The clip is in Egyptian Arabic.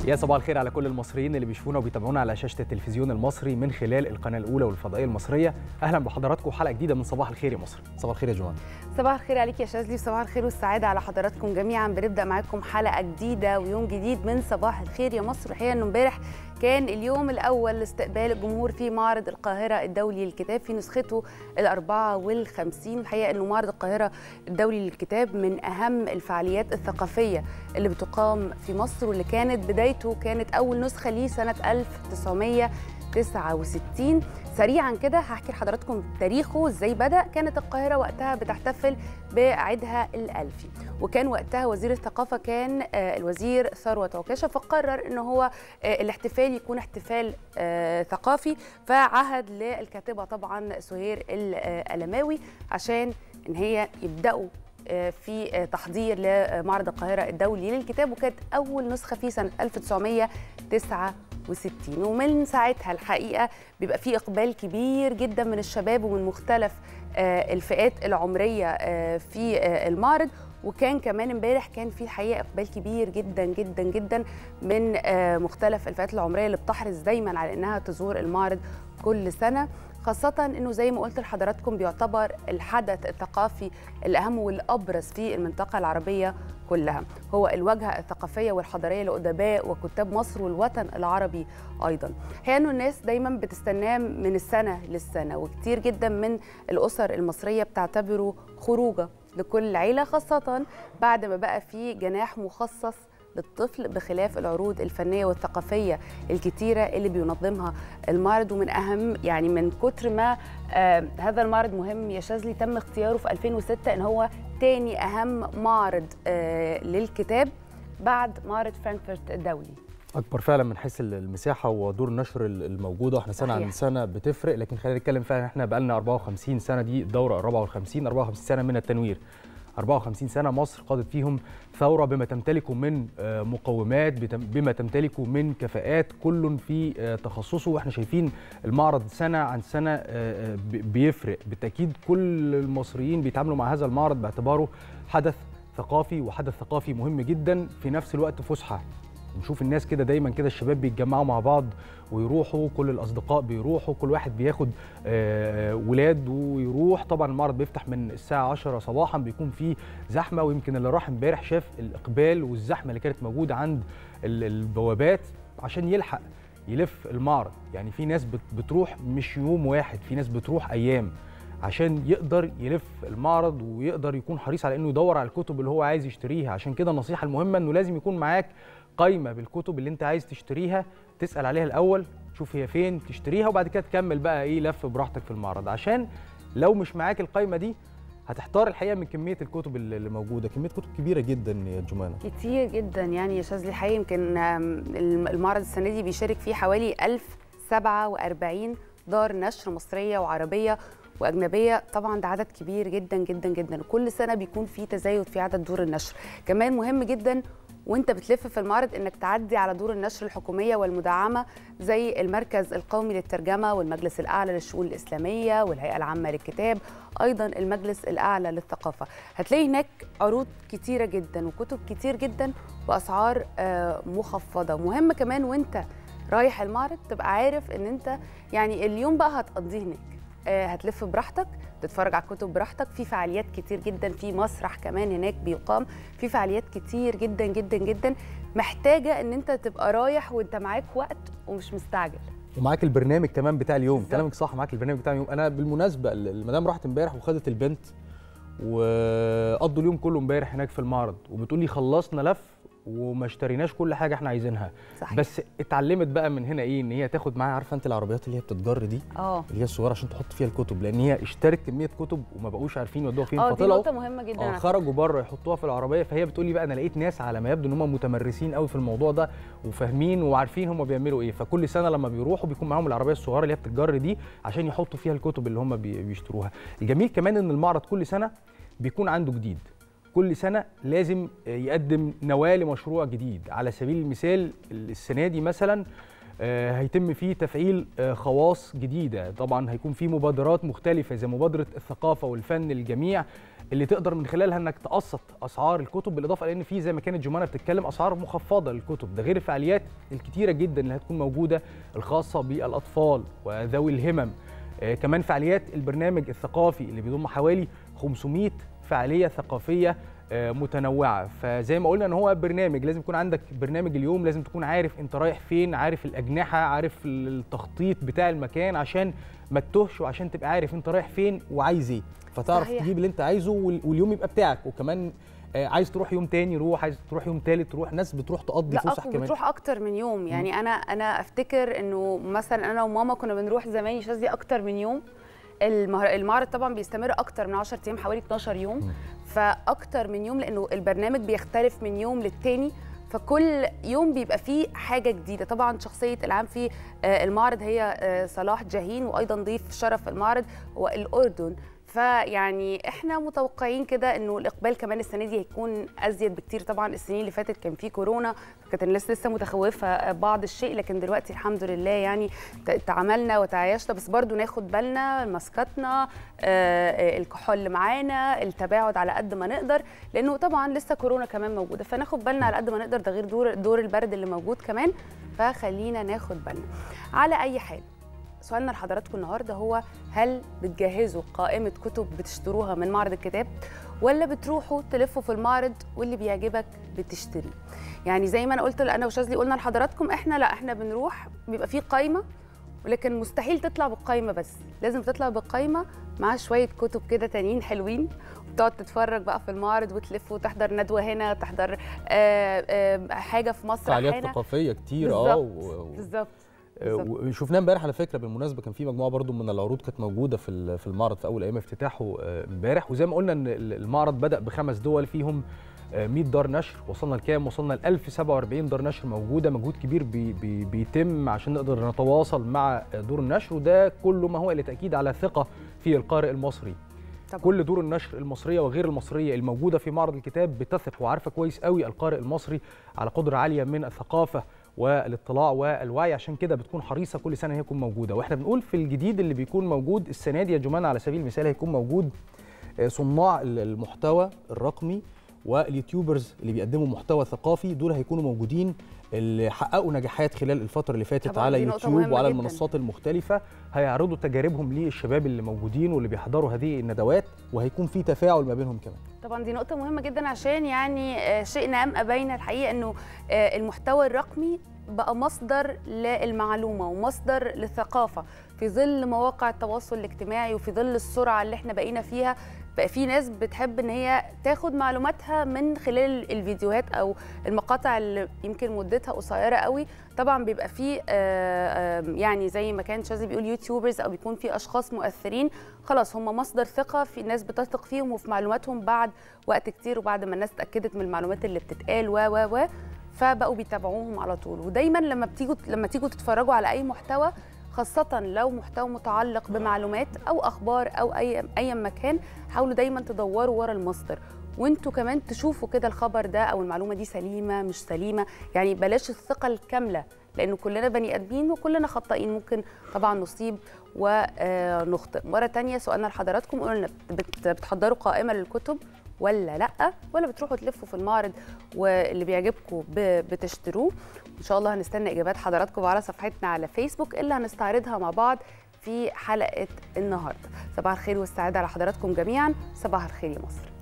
يا صباح الخير على كل المصريين اللي بيشوفونا وبيتابعونا على شاشه التلفزيون المصري من خلال القناه الاولى والفضائيه المصريه اهلا بحضراتكم حلقه جديده من صباح الخير يا مصر صباح الخير يا جوان صباح الخير عليك يا شاذلي وصباح الخير والسعاده على حضراتكم جميعا بنبدا معاكم حلقه جديده ويوم جديد من صباح الخير يا مصر الحقيقه انه امبارح كان اليوم الاول لاستقبال الجمهور في معرض القاهره الدولي للكتاب في نسخته ال 54 الحقيقه انه معرض القاهره الدولي للكتاب من اهم الفعاليات الثقافيه اللي بتقام في مصر واللي كانت بدايته كانت اول نسخه ليه سنه 1969 سريعا كده هحكي لحضراتكم تاريخه ازاي بدا كانت القاهره وقتها بتحتفل بعيدها الالفي وكان وقتها وزير الثقافه كان الوزير ثروت عكاشه فقرر ان هو الاحتفال يكون احتفال ثقافي فعهد للكاتبه طبعا سهير الالماوي عشان ان هي يبداوا في تحضير لمعرض القاهرة الدولي للكتاب وكانت أول نسخة في سنة 1969 ومن ساعتها الحقيقة بيبقى في إقبال كبير جدا من الشباب ومن مختلف الفئات العمرية في المعرض وكان كمان امبارح كان في الحقيقه اقبال كبير جدا جدا جدا من مختلف الفئات العمريه اللي بتحرص دايما على انها تزور المعرض كل سنه خاصة انه زي ما قلت لحضراتكم بيعتبر الحدث الثقافي الاهم والابرز في المنطقة العربية كلها، هو الواجهة الثقافية والحضارية لأدباء وكتاب مصر والوطن العربي أيضا. هي انه الناس دايما بتستناه من السنة للسنة وكتير جدا من الأسر المصرية بتعتبره خروجة لكل عيلة خاصة بعد ما بقى في جناح مخصص للطفل بخلاف العروض الفنيه والثقافيه الكتيره اللي بينظمها المعرض ومن اهم يعني من كتر ما آه هذا المعرض مهم يا شاذلي تم اختياره في 2006 ان هو تاني اهم معرض آه للكتاب بعد معرض فرانكفورت الدولي اكبر فعلا من حيث المساحه ودور النشر الموجوده واحنا سنه عن سنه بتفرق لكن خلينا نتكلم فعلا احنا بقى لنا 54 سنه دي الدوره 54 54 سنه من التنوير 54 سنة مصر قادت فيهم ثورة بما تمتلكه من مقومات بما تمتلكه من كفاءات كل في تخصصه واحنا شايفين المعرض سنة عن سنة بيفرق بالتأكيد كل المصريين بيتعاملوا مع هذا المعرض باعتباره حدث ثقافي وحدث ثقافي مهم جدا في نفس الوقت فسحة نشوف الناس كده دايما كده الشباب بيتجمعوا مع بعض ويروحوا كل الاصدقاء بيروحوا كل واحد بياخد ولاد ويروح طبعا المعرض بيفتح من الساعه 10 صباحا بيكون فيه زحمه ويمكن اللي راح امبارح شاف الاقبال والزحمه اللي كانت موجوده عند البوابات عشان يلحق يلف المعرض يعني في ناس بتروح مش يوم واحد في ناس بتروح ايام عشان يقدر يلف المعرض ويقدر يكون حريص على انه يدور على الكتب اللي هو عايز يشتريها عشان كده النصيحه المهمه انه لازم يكون معاك قايمه بالكتب اللي انت عايز تشتريها تسال عليها الاول تشوف هي فين تشتريها وبعد كده تكمل بقى ايه لف براحتك في المعرض عشان لو مش معاك القايمه دي هتحتار الحقيقه من كميه الكتب اللي موجوده كميه كتب كبيره جدا يا جمانه كتير جدا يعني يا شاذلي الحقيقه يمكن المعرض السنه دي بيشارك فيه حوالي 1047 دار نشر مصريه وعربيه واجنبيه طبعا ده عدد كبير جدا جدا جدا وكل سنه بيكون في تزايد في عدد دور النشر كمان مهم جدا وانت بتلف في المعرض انك تعدي على دور النشر الحكوميه والمدعمه زي المركز القومي للترجمه والمجلس الاعلى للشؤون الاسلاميه والهيئه العامه للكتاب ايضا المجلس الاعلى للثقافه هتلاقي هناك عروض كتيره جدا وكتب كتير جدا باسعار مخفضه مهم كمان وانت رايح المعرض تبقى عارف ان انت يعني اليوم بقى هتقضيه هناك هتلف براحتك تتفرج على الكتب براحتك في فعاليات كتير جدا في مسرح كمان هناك بيقام في فعاليات كتير جدا جدا جدا محتاجه ان انت تبقى رايح وانت معاك وقت ومش مستعجل ومعاك البرنامج كمان بتاع اليوم كلامك صح معاك البرنامج بتاع اليوم انا بالمناسبه المدام راحت امبارح وخدت البنت وقضوا اليوم كله امبارح هناك في المعرض وبتقول لي خلصنا لف وما اشتريناش كل حاجه احنا عايزينها صحيح. بس اتعلمت بقى من هنا ايه ان هي تاخد معاها عارفه انت العربيات اللي هي بتتجر دي اه اللي هي الصغيره عشان تحط فيها الكتب لان هي اشترت كميه كتب وما بقوش عارفين يودوها فين اه دي فطلعوا نقطه مهمه جدا اه خرجوا بره يحطوها في العربيه فهي بتقول لي بقى انا لقيت ناس على ما يبدو ان هم متمرسين قوي في الموضوع ده وفاهمين وعارفين هم بيعملوا ايه فكل سنه لما بيروحوا بيكون معاهم العربيه الصغيره اللي هي بتتجر دي عشان يحطوا فيها الكتب اللي هم بيشتروها الجميل كمان ان المعرض كل سنه بيكون عنده جديد كل سنه لازم يقدم نواه لمشروع جديد على سبيل المثال السنه دي مثلا آه، هيتم فيه تفعيل آه، خواص جديده طبعا هيكون في مبادرات مختلفه زي مبادره الثقافه والفن للجميع اللي تقدر من خلالها انك تقسط اسعار الكتب بالاضافه لان في زي ما كانت جمانه بتتكلم اسعار مخفضه للكتب ده غير الفعاليات الكتيره جدا اللي هتكون موجوده الخاصه بالاطفال وذوي الهمم آه كمان فعاليات البرنامج الثقافي اللي بيضم حوالي 500 فعاليه ثقافيه آه متنوعه فزي ما قلنا ان هو برنامج لازم يكون عندك برنامج اليوم لازم تكون عارف انت رايح فين عارف الاجنحه عارف التخطيط بتاع المكان عشان ما تتوهش وعشان تبقى عارف انت رايح فين وعايز ايه فتعرف صحيح. تجيب اللي انت عايزه واليوم يبقى بتاعك وكمان عايز تروح يوم تاني روح عايز تروح يوم تالت تروح ناس بتروح تقضي فسح كمان بتروح اكتر من يوم يعني م. انا انا افتكر انه مثلا انا وماما كنا بنروح زمان شاذلي اكتر من يوم المعرض طبعا بيستمر اكتر من 10 ايام حوالي 12 يوم م. فاكتر من يوم لانه البرنامج بيختلف من يوم للتاني فكل يوم بيبقى فيه حاجه جديده طبعا شخصيه العام في المعرض هي صلاح جاهين وايضا ضيف شرف المعرض هو الاردن فيعني احنا متوقعين كده انه الاقبال كمان السنه دي هيكون ازيد بكتير طبعا السنين اللي فاتت كان في كورونا كانت الناس لسه متخوفه بعض الشيء لكن دلوقتي الحمد لله يعني تعاملنا وتعايشنا بس برضو ناخد بالنا ماسكاتنا آه الكحول اللي معانا التباعد على قد ما نقدر لانه طبعا لسه كورونا كمان موجوده فناخد بالنا على قد ما نقدر ده غير دور دور البرد اللي موجود كمان فخلينا ناخد بالنا على اي حال سؤالنا لحضراتكم النهارده هو هل بتجهزوا قائمه كتب بتشتروها من معرض الكتاب ولا بتروحوا تلفوا في المعرض واللي بيعجبك بتشتريه يعني زي ما انا قلت انا وشاذلي قلنا لحضراتكم احنا لا احنا بنروح بيبقى في قائمه ولكن مستحيل تطلع بالقائمه بس لازم تطلع بالقائمه مع شويه كتب كده تانيين حلوين وتقعد تتفرج بقى في المعرض وتلف وتحضر ندوه هنا تحضر آآ آآ حاجه في مصر فعاليات ثقافيه كتير اه بالظبط وشفناه امبارح على فكره بالمناسبه كان في مجموعه برضو من العروض كانت موجوده في في المعرض في اول ايام افتتاحه امبارح وزي ما قلنا ان المعرض بدا بخمس دول فيهم 100 دار نشر وصلنا لكام وصلنا ل 1047 دار نشر موجوده مجهود كبير بي بي بيتم عشان نقدر نتواصل مع دور النشر وده كله ما هو لتاكيد على ثقه في القارئ المصري طبعا. كل دور النشر المصريه وغير المصريه الموجوده في معرض الكتاب بتثق وعارفه كويس قوي القارئ المصري على قدره عاليه من الثقافه والاطلاع والوعي عشان كده بتكون حريصه كل سنه هي تكون موجوده واحنا بنقول في الجديد اللي بيكون موجود السنه دي يا جمانه على سبيل المثال هيكون موجود صناع المحتوى الرقمي واليوتيوبرز اللي بيقدموا محتوى ثقافي دول هيكونوا موجودين اللي حققوا نجاحات خلال الفتره اللي فاتت على يوتيوب وعلى جداً. المنصات المختلفه هيعرضوا تجاربهم للشباب اللي موجودين واللي بيحضروا هذه الندوات وهيكون في تفاعل ما بينهم كمان طبعا دي نقطه مهمه جدا عشان يعني شئنا ام ابينا الحقيقه انه المحتوى الرقمي بقى مصدر للمعلومه ومصدر للثقافه في ظل مواقع التواصل الاجتماعي وفي ظل السرعه اللي احنا بقينا فيها بقى في ناس بتحب ان هي تاخد معلوماتها من خلال الفيديوهات او المقاطع اللي يمكن مدتها قصيره قوي طبعا بيبقى في يعني زي ما كان شاذلي بيقول يوتيوبرز او بيكون في اشخاص مؤثرين خلاص هم مصدر ثقه في الناس بتثق فيهم وفي معلوماتهم بعد وقت كتير وبعد ما الناس اتاكدت من المعلومات اللي بتتقال و و و فبقوا بيتابعوهم على طول ودايما لما بتيجوا لما تيجوا تتفرجوا على اي محتوى خاصة لو محتوى متعلق بمعلومات أو أخبار أو أي أي مكان حاولوا دايما تدوروا ورا المصدر وانتوا كمان تشوفوا كده الخبر ده أو المعلومة دي سليمة مش سليمة يعني بلاش الثقة الكاملة لأنه كلنا بني آدمين وكلنا خطائين ممكن طبعا نصيب ونخطئ مرة تانية سؤالنا لحضراتكم قلنا بتحضروا قائمة للكتب ولا لا ولا بتروحوا تلفوا في المعرض واللي بيعجبكم بتشتروه ان شاء الله هنستنى اجابات حضراتكم على صفحتنا على فيسبوك اللي هنستعرضها مع بعض في حلقه النهارده صباح الخير والسعاده على حضراتكم جميعا صباح الخير يا مصر